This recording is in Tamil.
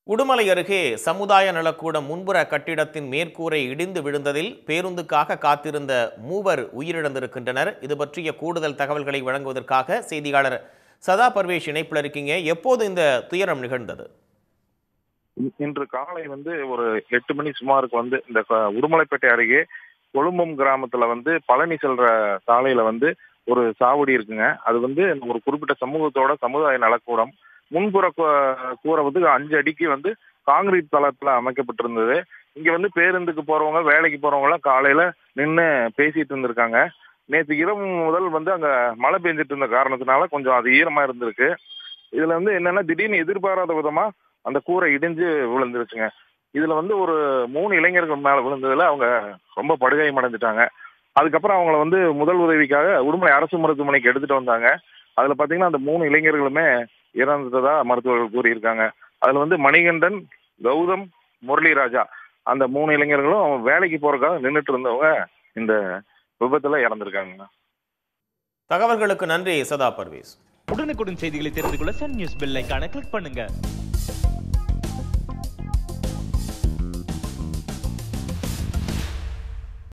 உடுமலை அருகே சமுதாய நலக்கூடம் முன்புற கட்டிடத்தின் மேற்கூரை இடிந்து விழுந்ததில் பேருந்துக்காக காத்திருந்த மூவர் உயிரிழந்திருக்கின்றனர் இது பற்றிய கூடுதல் தகவல்களை வழங்குவதற்காக செய்தியாளர் சதா பர்வேஷ் இணைப்பில் இருக்கீங்க எப்போது இந்த துயரம் நிகழ்ந்தது இ- இன்று காலை வந்து ஒரு எட்டு மணி சுமாருக்கு வந்து இந்த க- உடுமலைப்பேட்டை அருகே கொழும்பம் கிராமத்துல வந்து பழனி செல்ற சாலையில வந்து ஒரு சாவடி இருக்குங்க அது வந்து ஒரு குறிப்பிட்ட சமூகத்தோட சமுதாய நலக்கூடம் முன்புற கூ- கூரை வந்து அஞ்சு அடிக்கு வந்து காங்கிரீட் தளத்துல அமைக்கப்பட்டிருந்தது இங்க வந்து பேருந்துக்கு போறவங்க வேலைக்கு போறவங்க எல்லாம் காலையில நின்று பேசிட்டு இருந்திருக்காங்க நேற்று இரவு முதல் வந்து அங்க மழை பெஞ்சிட்டு இருந்த காரணத்தினால கொஞ்சம் அது ஈரமா இருந்திருக்கு இதுல வந்து என்னன்னா திடீர்னு எதிர்பாராத விதமா அந்த கூரை இடிஞ்சு விழுந்துருச்சுங்க இதுல வந்து ஒரு மூணு இளைஞர்கள் மேல விழுந்ததுல அவங்க ரொம்ப படுகாயம் அடைஞ்சிட்டாங்க அதுக்கப்புறம் அவங்கள வந்து முதல் உதவிக்காக உடுமலை அரசு மருத்துவமனைக்கு எடுத்துட்டு வந்தாங்க அதுல பாத்தீங்கன்னா அந்த மூணு இளைஞர்களுமே இறந்ததா மருத்துவர்கள் கூறியிருக்காங்க அதுல வந்து மணிகண்டன் கௌதம் முரளிராஜா அந்த மூணு இளைஞர்களும் வேலைக்கு போறதுக்காக நின்றுட்டு இருந்தவங்க இந்த விபத்துல இறந்திருக்காங்க தகவல்களுக்கு நன்றி சதா பர்வேஸ் உடனுக்குடன் செய்திகளை தெரிந்து கொள்ள சன் நியூஸ் பெல் ஐகானை கிளிக் பண்ணுங்க